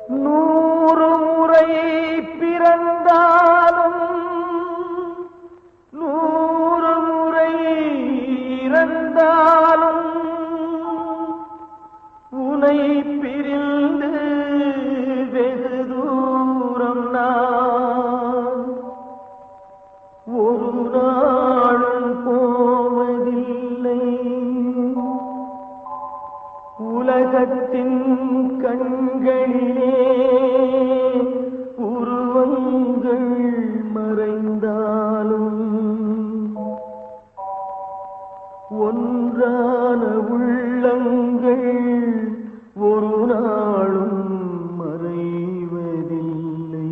நூறு முறை பிறந்தாலும் நூறு முறை இறந்தாலும் உனை பிரிந்து வெகு தூரம் நான் ஒரு நாளும் போவதில்லை உலகத்தின் கண்களிலே உருவங்கள் மறைந்தாலும் ஒன்றான உள்ளங்கள் ஒரு நாளும் மறைவதில்லை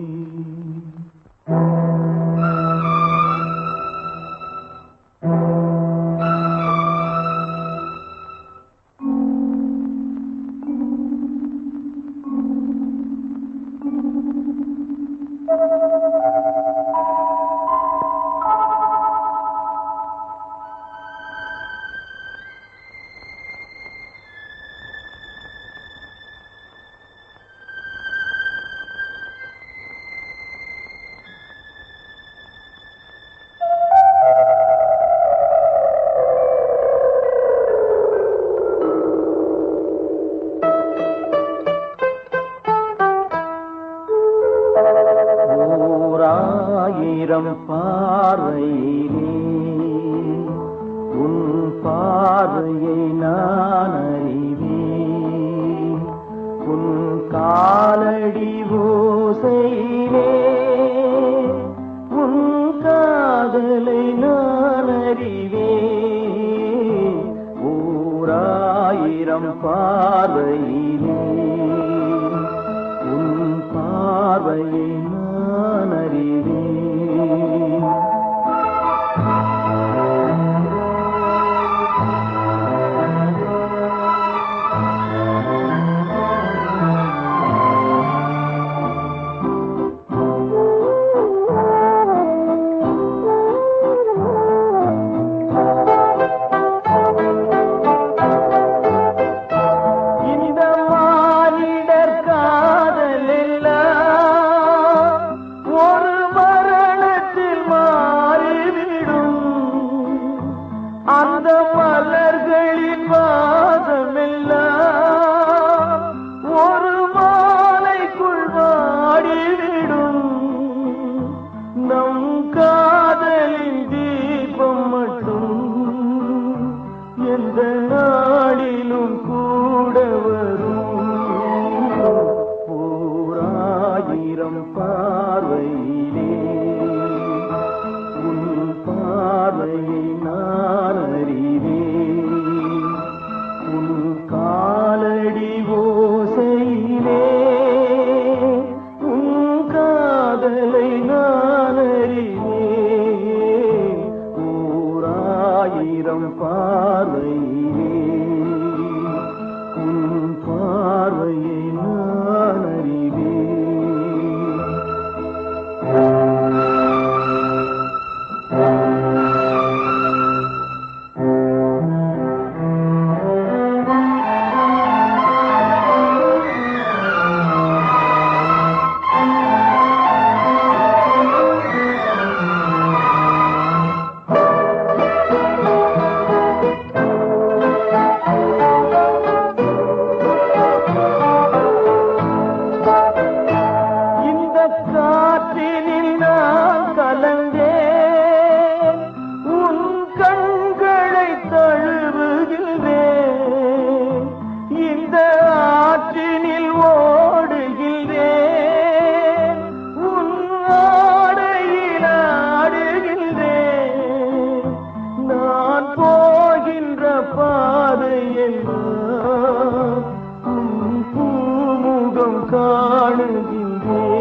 ஓராயிரம் பார்வையிலே உன் பார்வையை நான் அறிவேன் உன் காலடி ஓசையிலே உன் காதலை நான் அறிவேன் ஓராயிரம் பார்வையிலே உன் பார்வையை நான் அறிவேன் இந்த மானிடர் காதல் எல்லாம் ஒரு மரணத்தில் மாறிவிடும் அந்த மலர்களின் வாசமெல்லாம் ஒரு மாலைக்குள் வாடிவிடும் நம் காதலின் தீபம் மட்டும் எந்த நாளிலும் கூட வரும் ஓராயிரம் பார்வையிலே உன் பார்வையை நான் அறிவேன் உன் காலடி ஓசையிலே உன் காதலை நான் அறிவேன் ஓராயிரம் பார்வையிலே உன் பார்வையை நான் அறிவேன் இந்த காற்றினில் நான் கலந்தேன் உன் கண்களை தழுவுகின்றேன் இந்த ஆற்றினில் ஓடுகின்றேன் உன் ஆடையில் ஆடுகின்றேன் நான் போகின்ற பாதையெல்லாம் உன் பூமுகம் காணுகின்றேன்